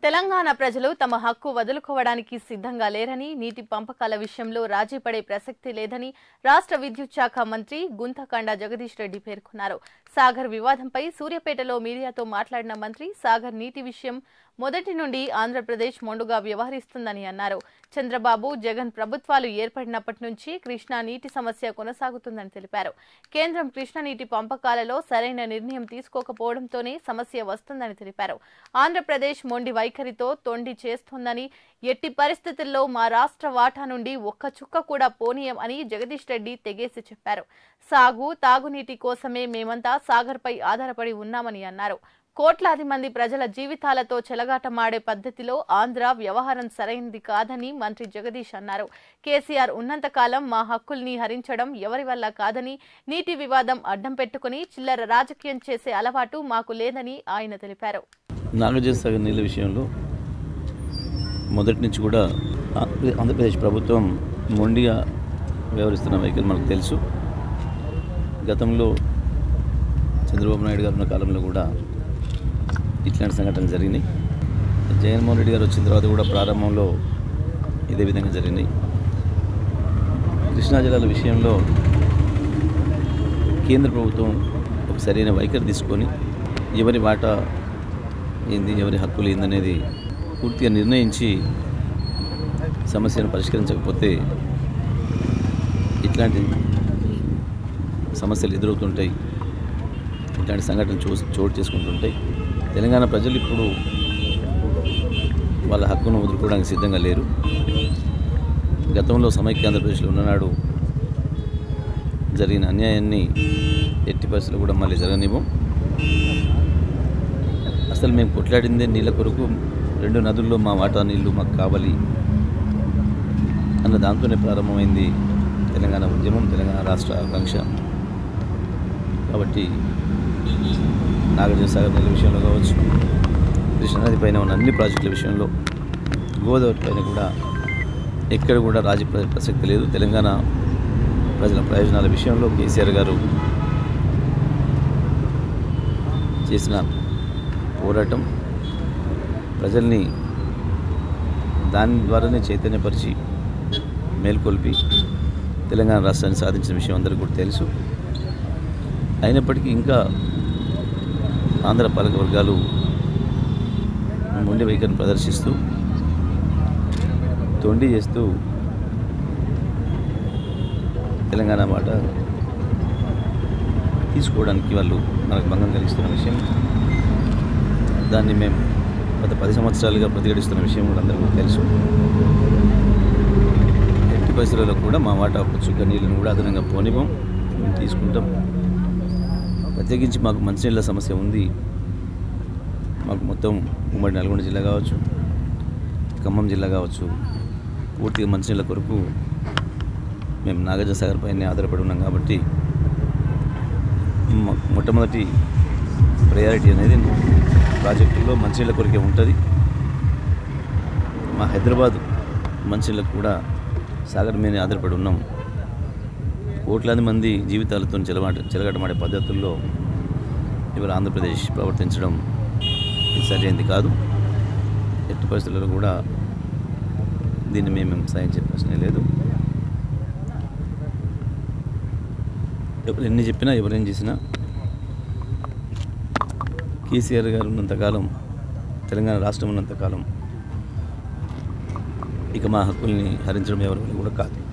తెలంగాణ ప్రజలు తమ హక్కు వదులుకోవడానికి సిద్ధంగా లేరని నీటి పంపకాల విషయంలో రాజీ పడే ప్రసక్తి లేదని రాష్ట్ర విద్యుత్ శాఖ మంత్రి గుంతకండ జగదీష్ రెడ్డి పేర్కొన్నారు సాగర్ వివాదంపై సూర్యాపేటలో మీడియాతో మాట్లాడిన మంత్రి సాగర్ నీటి విషయం మొదటి నుండి ఆంధ్రప్రదేశ్ మొండుగా వ్యవహరిస్తుందని అన్నారు చంద్రబాబు జగన్ ప్రభుత్వాలు ఏర్పడినప్పటి నుంచి కృష్ణా నీటి సమస్య కొనసాగుతుందని తెలిపారు కేంద్రం కృష్ణా నీటి పంపకాలలో సరైన నిర్ణయం తీసుకోకపోవడంతోనే సమస్య వస్తుందని తెలిపారు ఆంధ్రప్రదేశ్ మొండి వైఖరితో తొండి చేస్తోందని ఎట్టి పరిస్థితుల్లో మా రాష్ట్ర వాటా నుండి ఒక్క చుక్క కూడా పోనీయం అని జగదీష్ రెడ్డి తెగేసి చెప్పారు సాగు తాగునీటి కోసమే మేమంతా సాగర్పై ఆధారపడి ఉన్నామని అన్నారు కోట్లాది మంది ప్రజల జీవితాలతో చెలగాటమాడే పద్ధతిలో ఆంధ్ర వ్యవహారం సరైనది కాదని మంత్రి జగదీష్ అన్నారు కేసీఆర్ ఉన్నంతకాలం మా హక్కుల్ని హరించడం ఎవరి వల్ల కాదని నీటి వివాదం అడ్డం పెట్టుకుని చిల్లర రాజకీయం చేసే అలవాటు మాకు లేదని ఆయన తెలిపారు నాగార్జున సాగర్ నీళ్ళ విషయంలో మొదటి నుంచి కూడా ఆంధ్ర- ఆంధ్రప్రదేశ్ ప్రభుత్వం మొండిగా వ్యవహరిస్తున్న వైఖరి మనకు తెలుసు గతంలో చంద్రబాబు నాయుడు గారు ఉన్న కాలంలో కూడా ఇట్లాంటి సంఘటనలు జరిగినాయి జగన్మోహన్ రెడ్డి గారు వచ్చిన తర్వాత కూడా ప్రారంభంలో ఇదే విధంగా జరిగినాయి కృష్ణా జిల్లాల విషయంలో కేంద్ర ప్రభుత్వం ఒక సరైన వైఖరి తీసుకొని ఎవరి వాటా ఏంది ఎవరి హక్కులు ఏందనేది పూర్తిగా నిర్ణయించి సమస్యను పరిష్కరించకపోతే ఇట్లాంటి సమస్యలు ఎదురవుతుంటాయి ఇట్లాంటి సంఘటనలు చూ చోటు చేసుకుంటుంటాయి తెలంగాణ ప్రజలు ఇప్పుడు వాళ్ళ హక్కును వదులుకోవడానికి సిద్ధంగా లేరు గతంలో సమైక్య ఆంధ్రప్రదేశ్లో ఉన్ననాడు జరిగిన అన్యాయాన్ని ఎట్టి పరిస్థితుల్లో కూడా మళ్ళీ జరగనివ్వం అసలు మేము కొట్లాడిందే నీళ్ళ కొరకు రెండు నదుల్లో మా వాటా నీళ్లు మాకు కావాలి అన్న దాంతోనే ప్రారంభమైంది తెలంగాణ ఉద్యమం తెలంగాణ రాష్ట్ర ఆకాంక్ష కాబట్టి నాగార్జున సాగర్ నీళ్ళ విషయంలో కావచ్చు కృష్ణానది పైన ఉన్న అన్ని ప్రాజెక్టుల విషయంలో గోదావరి పైన కూడా ఎక్కడ కూడా రాజీ ప్ర- ప్రసక్తి లేదు తెలంగాణ ప్రజల ప్రయోజనాల విషయంలో కేసీఆర్ గారు చేసిన పోరాటం ప్రజల్ని దాని ద్వారానే చైతన్యపరిచి మేల్కొల్పి తెలంగాణ రాష్ట్రాన్ని సాధించిన విషయం అందరికీ కూడా తెలుసు అయినప్పటికీ ఇంకా ఆంధ్ర పాలక వర్గాలు మొండి వైఖరిని ప్రదర్శిస్తూ తొండి చేస్తూ తెలంగాణ మాట తీసుకోవడానికి వాళ్ళు మనకు భంగం కలిగిస్తున్న విషయం దాన్ని మేము గత పది సంవత్సరాలుగా ప్రతిఘటిస్తున్న విషయం కూడా అందరికీ తెలుసు ఎట్టి పరిస్థితుల్లో కూడా మా వాటా ఒక చుక్క నీళ్ళను కూడా అదనంగా పోనివ్వం మేము తీసుకుంటాం ప్రత్యేకించి మాకు మంచినీళ్ళ సమస్య ఉంది మాకు మొత్తం ఉమ్మడి నల్గొండ జిల్లా కావచ్చు ఖమ్మం జిల్లా కావచ్చు పూర్తిగా మంచినీళ్ళ కొరకు మేము నాగార్జున సాగర్ పైనే ఆధారపడి ఉన్నాం కాబట్టి మొ- మొట్టమొదటి ప్రయారిటీ అనేది ప్రాజెక్టుల్లో మంచినీళ్ళ కొరకే ఉంటుంది మా హైదరాబాద్ మంచినీళ్ళకు కూడా సాగర్ మీదనే ఆధారపడి ఉన్నాం కోట్లాది మంది జీవితాలతో చెలమాట చెలగటమాడే పద్ధతుల్లో ఇవాళ ఆంధ్రప్రదేశ్ ప్రవర్తించడం ఇది సరైనది కాదు ఎట్టి పరిస్థితుల్లో కూడా దీన్ని మేము సహాయించే ప్రశ్నే లేదు ఎవరు ఎన్ని చెప్పినా ఎవరేం చేసినా కేసీఆర్ గారు ఉన్నంతకాలం తెలంగాణ రాష్ట్రం ఉన్నంతకాలం ఇక మా హక్కుల్ని హరించడం ఎవరి వల్ల కూడా కాదు